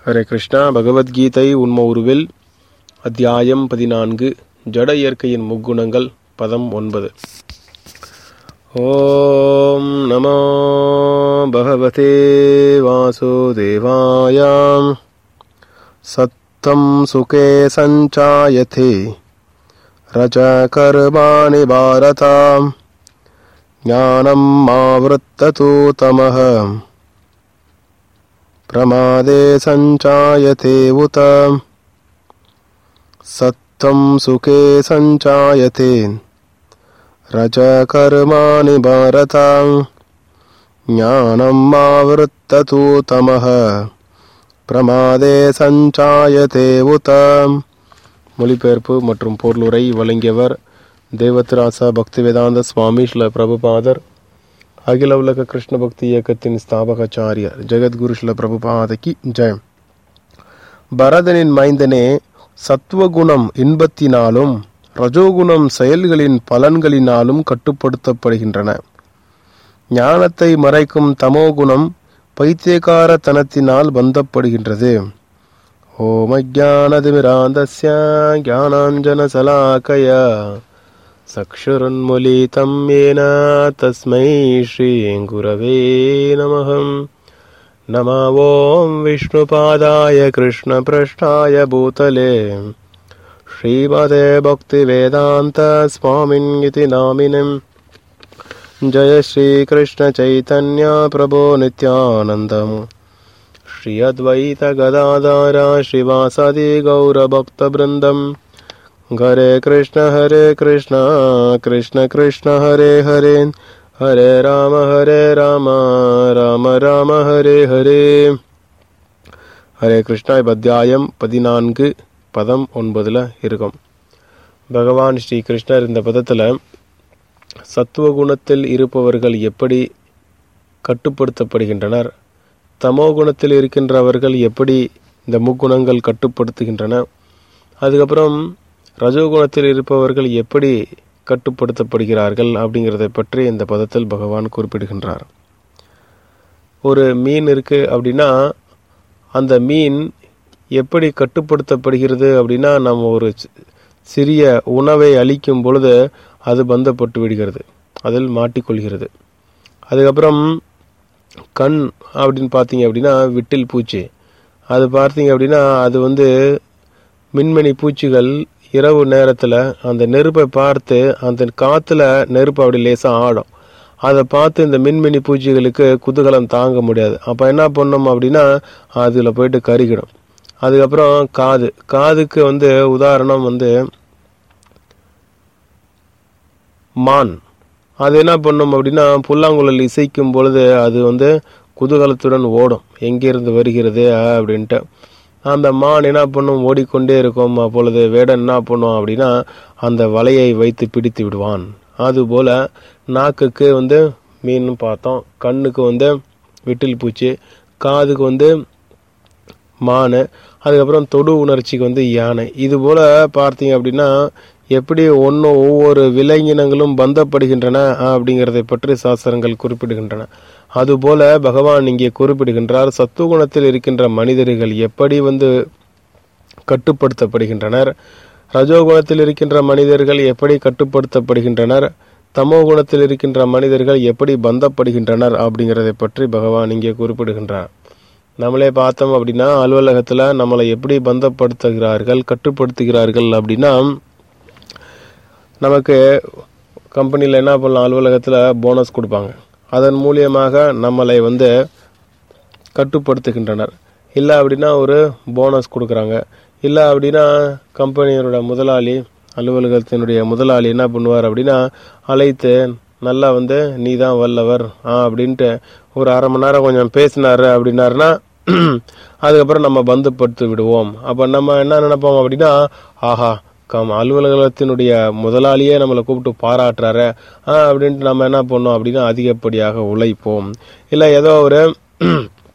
ஹரே கிருஷ்ணா பகவத்கீதை உண்ம உருவில் அத்தியாயம் பதினான்கு ஜட இயற்கையின் முக்குணங்கள் பதம் ஒன்பது ஓம் நமோ பகவதே வாசுதேவாயாம் சத்தம் சுகே சஞ்சாயதே ரஜ கர்மாணி பாரதாம் ஞானம் ஆவृत्ततु तमः प्रमादे सञ्चायते उत सत्त्वं सुखे सञ्चायते रजकर्माणि भारतां ज्ञानम् आवृत्ततु तमः பிரமாதே சஞ்சாயதே உத மொழிபெயர்ப்பு மற்றும் பொருளுரை வழங்கியவர் தேவத்ராசா பக்திவேதாந்த சுவாமி ஸ்ல பிரபுபாதர் அகில உலக கிருஷ்ண பக்தி இயக்கத்தின் ஸ்தாபகாச்சாரியர் ஜெகத்குரு ஸ்ல பிரபுபாதகி ஜெயம் பரதனின் மைந்தனே சத்துவகுணம் இன்பத்தினாலும் ரஜோகுணம் செயல்களின் பலன்களினாலும் கட்டுப்படுத்தப்படுகின்றன ஞானத்தை மறைக்கும் தமோகுணம் பைத்தியகாரத்தனத்தினால் பந்தப்படுகின்றது ஓம் அஜானதிமிராந்தஸ்ய ஞானாஞ்சனசலாக்கயா சக்ஷுருன்முலிதம் येन तस्मै श्रीगुरवे नमः नमो ॐ विष्णुपादाय कृष्णपृष्ठाय भूतले श्रीमते भक्तिवेदान्तस्वामिन् इति नामिनम् जय श्रीकृष्णचैतन्य प्रभो नित्यानन्दम् श्री अद्वैतगदाधार श्रीवासदि गौरभक्तवृन्दम् हरे कृष्ण हरे कृष्ण कृष्ण कृष्ण हरे हरे हरे राम हरे राम ராம ராம ஹரே ஹரே ஹரே கிருஷ்ணா இப்ப அத்தியாயம் பதினான்கு பதம் ஒன்பதுல இருக்கும் பகவான் ஸ்ரீ கிருஷ்ணர் இந்த பதத்துல சத்துவ குணத்தில் இருப்பவர்கள் எப்படி கட்டுப்படுத்தப்படுகின்றனர் தமோ குணத்தில் இருக்கின்றவர்கள் எப்படி இந்த முக்குணங்கள் கட்டுப்படுத்துகின்றன அதுக்கப்புறம் ரஜோகுணத்தில் இருப்பவர்கள் எப்படி கட்டுப்படுத்தப்படுகிறார்கள் அப்படிங்கிறதை பற்றி இந்த பதத்தில் பகவான் குறிப்பிடுகின்றார் ஒரு மீன் இருக்கு அப்படின்னா அந்த மீன் எப்படி கட்டுப்படுத்தப்படுகிறது அப்படின்னா நம்ம ஒரு சிறிய உணவை அளிக்கும் பொழுது அது பந்தப்பட்டு விடுகிறது அதில் மாட்டிக்கொள்கிறது அதுக்கப்புறம் கண் அப்படின்னு பார்த்தீங்க அப்படின்னா விட்டில் பூச்சி அது பார்த்தீங்க அப்படின்னா அது வந்து மின்மணி பூச்சிகள் இரவு நேரத்தில் அந்த நெருப்பை பார்த்து அந்த காற்றுல நெருப்பு அப்படி லேசாக ஆடும் அதை பார்த்து இந்த மின்மினி பூச்சிகளுக்கு குதூகலம் தாங்க முடியாது அப்போ என்ன பண்ணோம் அப்படின்னா அதில் போயிட்டு கருகிடும் அதுக்கப்புறம் காது காதுக்கு வந்து உதாரணம் வந்து மான் அது என்ன பண்ணும் அப்படின்னா புல்லாங்குழல் இசைக்கும் பொழுது அது வந்து குதூகலத்துடன் ஓடும் எங்கிருந்து வருகிறது அப்படின்ட்டு அந்த மான் என்ன பண்ணும் ஓடிக்கொண்டே இருக்கும் அப்பொழுது வேடன் என்ன பண்ணும் அப்படின்னா அந்த வலையை வைத்து பிடித்து விடுவான் அதுபோல நாக்குக்கு வந்து மீன் பார்த்தோம் கண்ணுக்கு வந்து விட்டில் பூச்சி காதுக்கு வந்து மான் அதுக்கப்புறம் தொடு உணர்ச்சிக்கு வந்து யானை இது போல பார்த்தீங்க அப்படின்னா எப்படி ஒன்றும் ஒவ்வொரு விலங்கினங்களும் பந்தப்படுகின்றன அப்படிங்கிறதை பற்றி சாஸ்திரங்கள் குறிப்பிடுகின்றன அதுபோல பகவான் இங்கே குறிப்பிடுகின்றார் சத்துவகுணத்தில் இருக்கின்ற மனிதர்கள் எப்படி வந்து கட்டுப்படுத்தப்படுகின்றனர் ரஜோகுணத்தில் இருக்கின்ற மனிதர்கள் எப்படி கட்டுப்படுத்தப்படுகின்றனர் தமோ குணத்தில் இருக்கின்ற மனிதர்கள் எப்படி பந்தப்படுகின்றனர் அப்படிங்கிறதை பற்றி பகவான் இங்கே குறிப்பிடுகின்றார் நம்மளே பார்த்தோம் அப்படின்னா அலுவலகத்தில் நம்மளை எப்படி பந்தப்படுத்துகிறார்கள் கட்டுப்படுத்துகிறார்கள் அப்படின்னா நமக்கு கம்பெனியில் என்ன பண்ணலாம் அலுவலகத்தில் போனஸ் கொடுப்பாங்க அதன் மூலியமாக நம்மளை வந்து கட்டுப்படுத்துகின்றனர் இல்லை அப்படின்னா ஒரு போனஸ் கொடுக்குறாங்க இல்லை அப்படின்னா கம்பெனியோட முதலாளி அலுவலகத்தினுடைய முதலாளி என்ன பண்ணுவார் அப்படின்னா அழைத்து நல்லா வந்து நீ தான் வல்லவர் ஆ அப்படின்ட்டு ஒரு அரை மணி நேரம் கொஞ்சம் பேசினாரு அப்படின்னாருன்னா அதுக்கப்புறம் நம்ம பந்துப்படுத்தி விடுவோம் அப்போ நம்ம என்ன நினைப்போம் அப்படின்னா ஆஹா கம் அலுவலகத்தினுடைய முதலாளியே நம்மளை கூப்பிட்டு பாராட்டுறாரு ஆ அப்படின்ட்டு நம்ம என்ன பண்ணோம் அப்படின்னா அதிகப்படியாக உழைப்போம் இல்லை ஏதோ ஒரு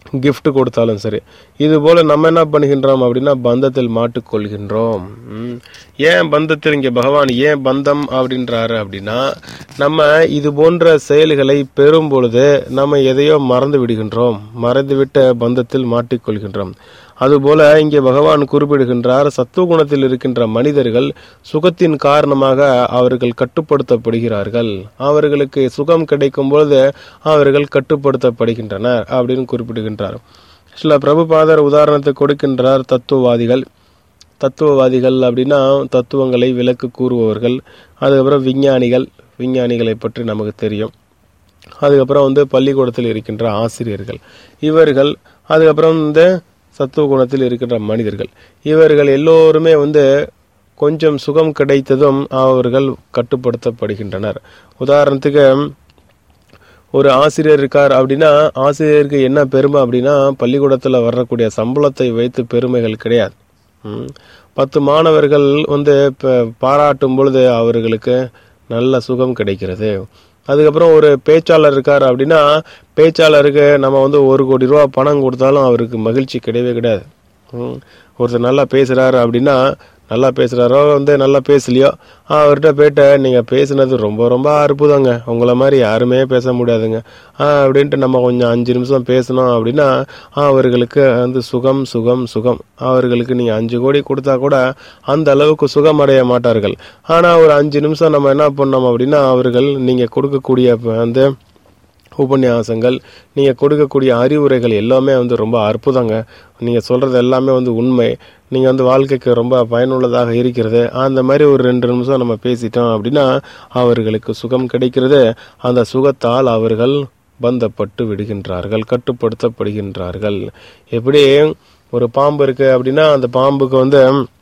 gift கொடுத்தாலும் சரி இது போல நம்ம என்ன பண்ணுகின்றோம் அப்படின்னா பந்தத்தில் மாட்டுக்கொள்கின்றோம் ம். ஏன் பந்தத்தில் இங்கே பகவான் ஏன் பந்தம் அப்படின்றாரு அப்படின்னா நம்ம இது போன்ற செயல்களை பெறும் பொழுது நம்ம எதையோ மறந்து விடுகின்றோம் மறந்துவிட்ட பந்தத்தில் மாட்டிக்கொள்கின்றோம் அதுபோல இங்கே பகவான் குறிப்பிடுகின்றார் சத்துவகுணத்தில் இருக்கின்ற மனிதர்கள் சுகத்தின் காரணமாக அவர்கள் கட்டுப்படுத்தப்படுகிறார்கள் அவர்களுக்கு சுகம் கிடைக்கும் பொழுது அவர்கள் கட்டுப்படுத்தப்படுகின்றனர் அப்படின்னு குறிப்பிடுகின்றார் சில பிரபுபாதர் உதாரணத்தை கொடுக்கின்றார் தத்துவவாதிகள் தத்துவவாதிகள் அப்படின்னா தத்துவங்களை விளக்கு கூறுபவர்கள் அதுக்கப்புறம் விஞ்ஞானிகள் விஞ்ஞானிகளை பற்றி நமக்கு தெரியும் அதுக்கப்புறம் வந்து பள்ளிக்கூடத்தில் இருக்கின்ற ஆசிரியர்கள் இவர்கள் அதுக்கப்புறம் இந்த சத்துவ குணத்தில் இருக்கின்ற மனிதர்கள் இவர்கள் எல்லோருமே வந்து கொஞ்சம் சுகம் கிடைத்ததும் அவர்கள் கட்டுப்படுத்தப்படுகின்றனர் உதாரணத்துக்கு ஒரு ஆசிரியர் இருக்கார் அப்படின்னா ஆசிரியருக்கு என்ன பெருமை அப்படின்னா பள்ளிக்கூடத்தில் வரக்கூடிய சம்பளத்தை வைத்து பெருமைகள் கிடையாது ம். பத்து மாணவர்கள் வந்து இப்போ பாராட்டும் பொழுது அவர்களுக்கு நல்ல சுகம் கிடைக்கிறது அதுக்கப்புறம் ஒரு பேச்சாளர் இருக்கார் அப்படின்னா பேச்சாளருக்கு நம்ம வந்து ஒரு கோடி ரூபா பணம் கொடுத்தாலும் அவருக்கு மகிழ்ச்சி கிடையவே கிடையாது ம். ஒருத்தர் நல்லா பேசுறாரு அப்படின்னா நல்லா பேசுறாரோ வந்து நல்லா பேசலையோ அவர்கிட்ட போயிட்டு நீங்க பேசுனது ரொம்ப ரொம்ப அற்புதங்க உங்களை மாதிரி யாருமே பேச முடியாதுங்க ஆ, அப்படின்ட்டு நம்ம கொஞ்சம் அஞ்சு நிமிஷம் பேசணும் அப்படின்னா அவர்களுக்கு வந்து சுகம் சுகம் சுகம் அவர்களுக்கு நீங்க அஞ்சு கோடி கொடுத்தா கூட அந்த அளவுக்கு சுகம் அடைய மாட்டார்கள் ஆனா ஒரு அஞ்சு நிமிஷம் நம்ம என்ன பண்ணோம் அப்படின்னா அவர்கள் நீங்க கொடுக்கக்கூடிய வந்து உபன்யாசங்கள் நீங்கள் கொடுக்கக்கூடிய அறிவுரைகள் எல்லாமே வந்து ரொம்ப அற்புதங்க நீங்கள் சொல்கிறது எல்லாமே வந்து உண்மை நீங்கள் வந்து வாழ்க்கைக்கு ரொம்ப பயனுள்ளதாக இருக்கிறது அந்த மாதிரி ஒரு ரெண்டு நிமிஷம் நம்ம பேசிட்டோம் அப்படின்னா அவர்களுக்கு சுகம் கிடைக்கிறது அந்த சுகத்தால் அவர்கள் பந்தப்பட்டு விடுகின்றார்கள் கட்டுப்படுத்தப்படுகின்றார்கள் எப்படி ஒரு பாம்பு இருக்கு அப்படின்னா அந்த பாம்புக்கு வந்து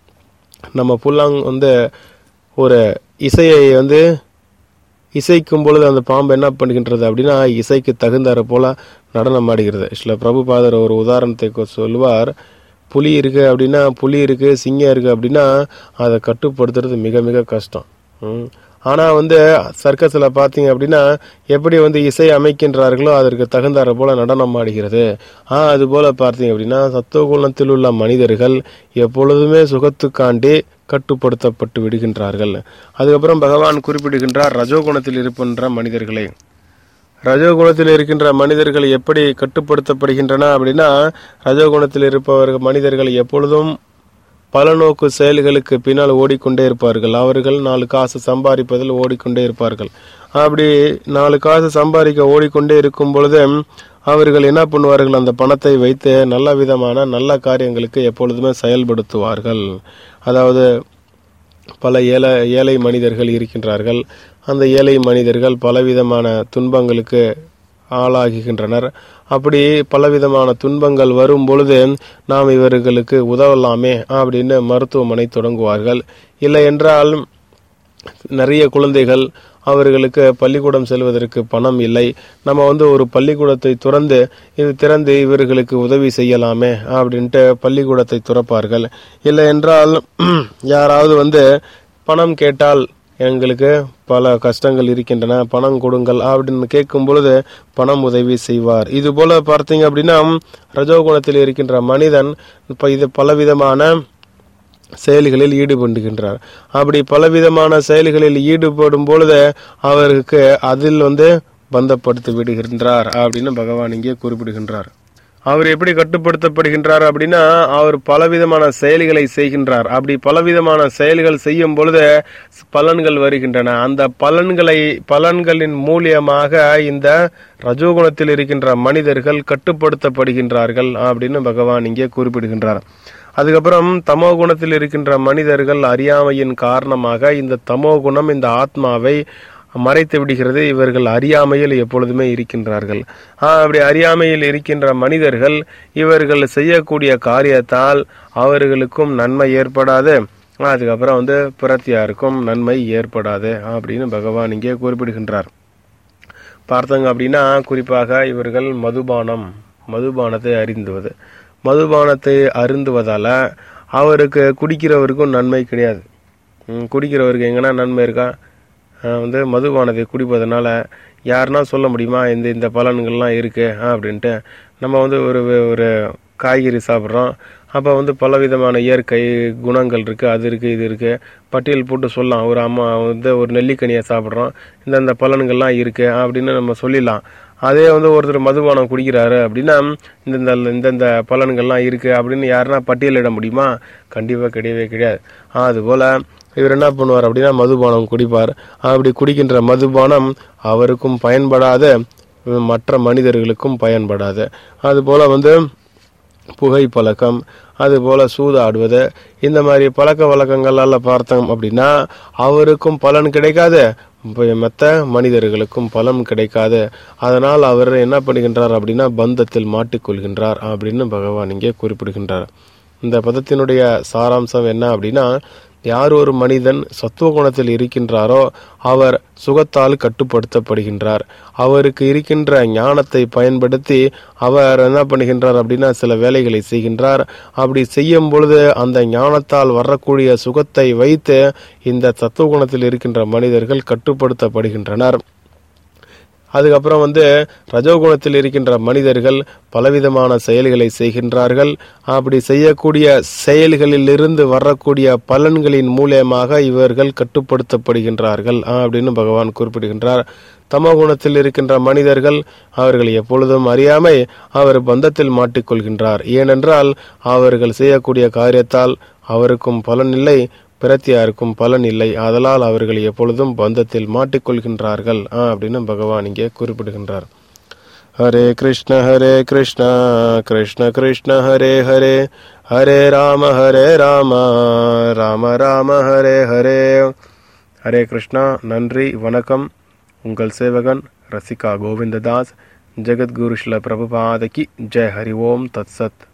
நம்ம புல்லாங் வந்து ஒரு இசையை வந்து இசைக்கும் பொழுது அந்த பாம்பு என்ன பண்ணுகின்றது அப்படின்னா இசைக்கு தகுந்தாற போல நடனம் ஆடுகிறது சில பிரபுபாதர் ஒரு உதாரணத்தை கொ- சொல்லுவார் புலி இருக்கு அப்படின்னா புலி இருக்கு சிங்கம் இருக்கு அப்படின்னா அதை கட்டுப்படுத்துறது மிக மிக கஷ்டம் ம். ஆனா வந்து சர்க்கஸ்ல பாத்தீங்க அப்படின்னா எப்படி வந்து இசை அமைக்கின்றார்களோ அதற்கு தகுந்தாற போல நடனம் ஆடுகிறது ஆ அது போல பார்த்தீங்க அப்படின்னா சத்துவகுணத்தில் உள்ள மனிதர்கள் எப்பொழுதுமே சுகத்துக்காண்டி கட்டுப்படுத்தப்பட்டு விடுகின்றார்கள் அதுக்கப்புறம் பகவான் குறிப்பிடுகின்றார் ரஜோகுணத்தில் இருக்கின்ற மனிதர்களை ரஜோகுணத்தில் இருக்கின்ற மனிதர்கள் எப்படி கட்டுப்படுத்தப்படுகின்றன அப்படின்னா ரஜோகுணத்தில் இருப்பவர்கள் மனிதர்கள் எப்பொழுதும் பலநோக்கு செயல்களுக்கு பின்னால் ஓடிக்கொண்டே இருப்பார்கள் அவர்கள் நாலு காசு சம்பாதிப்பதில் ஓடிக்கொண்டே இருப்பார்கள் அப்படி நாலு காசு சம்பாதிக்க ஓடிக்கொண்டே இருக்கும் பொழுது அவர்கள் என்ன பண்ணுவார்கள் அந்த பணத்தை வைத்து நல்ல விதமான நல்ல காரியங்களுக்கு எப்பொழுதுமே செயல்படுத்துவார்கள் அதாவது பல ஏழை ஏழை மனிதர்கள் இருக்கின்றார்கள் அந்த ஏழை மனிதர்கள் பலவிதமான துன்பங்களுக்கு ஆளாகுகின்றனர் அப்படி பலவிதமான துன்பங்கள் வரும் பொழுது நாம் இவர்களுக்கு உதவலாமே அப்படின்னு மருத்துவமனை தொடங்குவார்கள் இல்லை என்றால் நிறைய குழந்தைகள் அவர்களுக்கு பள்ளிக்கூடம் செல்வதற்கு பணம் இல்லை நம்ம வந்து ஒரு பள்ளிக்கூடத்தை துறந்து இது திறந்து இவர்களுக்கு உதவி செய்யலாமே அப்படின்ட்டு பள்ளிக்கூடத்தை துறப்பார்கள் இல்லை என்றால் யாராவது வந்து பணம் கேட்டால் எங்களுக்கு பல கஷ்டங்கள் இருக்கின்றன பணம் கொடுங்கள் அப்படின்னு கேட்கும் பொழுது பணம் உதவி செய்வார் இது போல பார்த்தீங்க அப்படின்னா ரஜோகுணத்தில் இருக்கின்ற மனிதன் இப்ப இது பலவிதமான செயல்களில் ஈடுபடுகின்றார் அப்படி பலவிதமான செயல்களில் ஈடுபடும் பொழுது அவருக்கு அதில் வந்து பந்தப்படுத்தி விடுகின்றார் அப்படின்னு பகவான் இங்கே குறிப்பிடுகின்றார் அவர் எப்படி கட்டுப்படுத்தப்படுகின்றார் அப்படின்னா அவர் பலவிதமான செயல்களை செய்கின்றார் அப்படி பலவிதமான செயல்கள் செய்யும் பொழுது பலன்கள் வருகின்றன அந்த பலன்களை பலன்களின் மூலியமாக இந்த ரஜோகுணத்தில் இருக்கின்ற மனிதர்கள் கட்டுப்படுத்தப்படுகின்றார்கள் அப்படின்னு பகவான் இங்கே குறிப்பிடுகின்றார் அதுக்கப்புறம் தமோ குணத்தில் இருக்கின்ற மனிதர்கள் அறியாமையின் காரணமாக இந்த தமோ குணம் இந்த ஆத்மாவை மறைத்து விடுகிறது இவர்கள் அறியாமையில் எப்பொழுதுமே இருக்கின்றார்கள் ஆஹ், அப்படி அறியாமையில் இருக்கின்ற மனிதர்கள் இவர்கள் செய்யக்கூடிய காரியத்தால் அவர்களுக்கும் நன்மை ஏற்படாது அதுக்கப்புறம் வந்து பிரத்தியாருக்கும் நன்மை ஏற்படாது அப்படின்னு பகவான் இங்கே குறிப்பிடுகின்றார் பார்த்தாங்க அப்படின்னா குறிப்பாக இவர்கள் மதுபானம் மதுபானத்தை அறிந்துவது மதுபானத்தை அருந்துவதால அவருக்கு குடிக்கிறவருக்கும் நன்மை கிடையாது ம், குடிக்கிறவருக்கு எங்கன்னா நன்மை இருக்கா அஹ் வந்து மதுபானத்தை குடிப்பதனால யாருன்னா சொல்ல முடியுமா இந்த இந்த பலன்கள்லாம் இருக்கு அப்படின்ட்டு நம்ம வந்து ஒரு ஒரு காய்கறி சாப்பிட்றோம் அப்போ வந்து பலவிதமான இயற்கை குணங்கள் இருக்குது அது இருக்குது இது இருக்குது பட்டியல் போட்டு சொல்லலாம் ஒரு அம்மா வந்து ஒரு நெல்லிக்கனியை சாப்பிட்றோம் இந்தந்த பலன்கள்லாம் இருக்குது அப்படின்னு நம்ம சொல்லிடலாம் அதே வந்து ஒருத்தர் மதுபானம் குடிக்கிறாரு அப்படின்னா இந்தந்த இந்தந்த பலன்கள்லாம் இருக்குது அப்படின்னு யாருன்னா பட்டியலிட முடியுமா கண்டிப்பாக கிடையவே கிடையாது அதுபோல் இவர் என்ன பண்ணுவார் அப்படின்னா மதுபானம் குடிப்பார் அப்படி குடிக்கின்ற மதுபானம் அவருக்கும் பயன்படாத மற்ற மனிதர்களுக்கும் பயன்படாது அதுபோல் வந்து புகை பழக்கம் அதுபோல் சூதாடுவது இந்த மாதிரி பழக்க வழக்கங்களால் பார்த்தோம் அப்படின்னா அவருக்கும் பலன் கிடைக்காது மற்ற மனிதர்களுக்கும் பலன் கிடைக்காது அதனால் அவர் என்ன பண்ணுகின்றார் அப்படின்னா பந்தத்தில் மாட்டிக்கொள்கின்றார் அப்படின்னு பகவான் இங்கே குறிப்பிடுகின்றார் இந்த பதத்தினுடைய சாராம்சம் என்ன அப்படின்னா யார் ஒரு மனிதன் சத்துவ குணத்தில் இருக்கின்றாரோ அவர் சுகத்தால் கட்டுப்படுத்தப்படுகின்றார் அவருக்கு இருக்கின்ற ஞானத்தை பயன்படுத்தி அவர் என்ன பண்ணுகின்றார் அப்படின்னா சில வேலைகளை செய்கின்றார் அப்படி செய்யும் பொழுது அந்த ஞானத்தால் வரக்கூடிய சுகத்தை வைத்து இந்த சத்துவ குணத்தில் இருக்கின்ற மனிதர்கள் கட்டுப்படுத்தப்படுகின்றனர் அதுக்கப்புறம் வந்து ரஜோகுணத்தில் இருக்கின்ற மனிதர்கள் பலவிதமான செயல்களை செய்கின்றார்கள் அப்படி செய்யக்கூடிய செயல்களிலிருந்து வரக்கூடிய பலன்களின் மூலியமாக இவர்கள் கட்டுப்படுத்தப்படுகின்றார்கள் அப்படின்னு பகவான் குறிப்பிடுகின்றார் தமோகுணத்தில் இருக்கின்ற மனிதர்கள் அவர்கள் எப்பொழுதும் அறியாமை அவர் பந்தத்தில் மாட்டிக்கொள்கின்றார் ஏனென்றால் அவர்கள் செய்யக்கூடிய காரியத்தால் அவருக்கும் பலன் இல்லை பிரத்தியாருக்கும் பலன் இல்லை அதனால் அவர்கள் எப்பொழுதும் பந்தத்தில் மாட்டிக்கொள்கின்றார்கள் அப்படின்னு பகவான் இங்கே குறிப்பிடுகின்றார் ஹரே கிருஷ்ண ஹரே கிருஷ்ண கிருஷ்ண கிருஷ்ண ஹரே ஹரே ஹரே ராம ஹரே ராம ராம ராம ஹரே ஹரே ஹரே கிருஷ்ணா நன்றி வணக்கம் உங்கள் சேவகன் ரசிகா கோவிந்ததாஸ் ஜெகத்குரு ஸ்ல பிரபுபாதகி ஜெய் ஹரி ஓம் தத் சத்